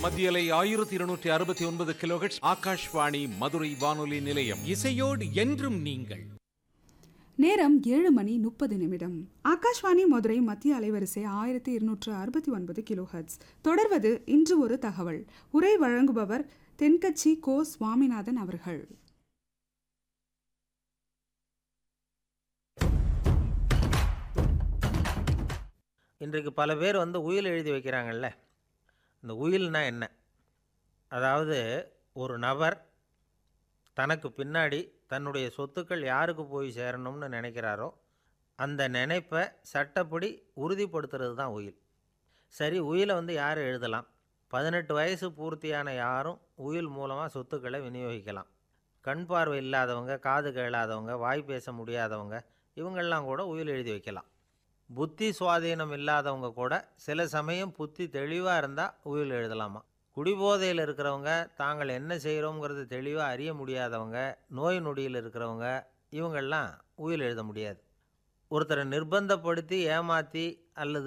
மத்தியலை ஆயிரத்தி இருநூற்றி அறுபத்தி ஒன்பது கிலோஹெட்ஸ் ஆகாஷ்வாணி மதுரை வானொலி நிலையம் இசையோடு என்றும் நீங்கள் நேரம் ஏழு மணி முப்பது நிமிடம் ஆகாஷ்வாணி மதுரை மத்திய அலைவரிசை ஆயிரத்தி இருநூற்று அறுபத்தி ஒன்பது கிலோஹெர்ட்ஸ் தொடர்வது இன்று ஒரு தகவல் உரை வழங்குபவர் தென்கட்சி கோ சுவாமிநாதன் அவர்கள் இன்றைக்கு பல பேர் வந்து உயில் எழுதி வைக்கிறாங்கல்ல இந்த உயில்னா என்ன அதாவது ஒரு நபர் தனக்கு பின்னாடி தன்னுடைய சொத்துக்கள் யாருக்கு போய் சேரணும்னு நினைக்கிறாரோ அந்த நினைப்பை சட்டப்படி உறுதிப்படுத்துறது தான் உயில் சரி உயிலை வந்து யார் எழுதலாம் பதினெட்டு வயசு பூர்த்தியான யாரும் உயில் மூலமாக சொத்துக்களை விநியோகிக்கலாம் கண் பார்வை இல்லாதவங்க காது கேளாதவங்க வாய் பேச முடியாதவங்க இவங்கெல்லாம் கூட உயில் எழுதி வைக்கலாம் புத்தி சுவாதீனம் இல்லாதவங்க கூட சில சமயம் புத்தி தெளிவாக இருந்தால் உயில் எழுதலாமா குடிபோதையில் இருக்கிறவங்க தாங்கள் என்ன செய்கிறோங்கிறது தெளிவாக அறிய முடியாதவங்க நோய் நொடியில் இருக்கிறவங்க இவங்கெல்லாம் உயில் எழுத முடியாது ஒருத்தரை நிர்பந்தப்படுத்தி ஏமாற்றி அல்லது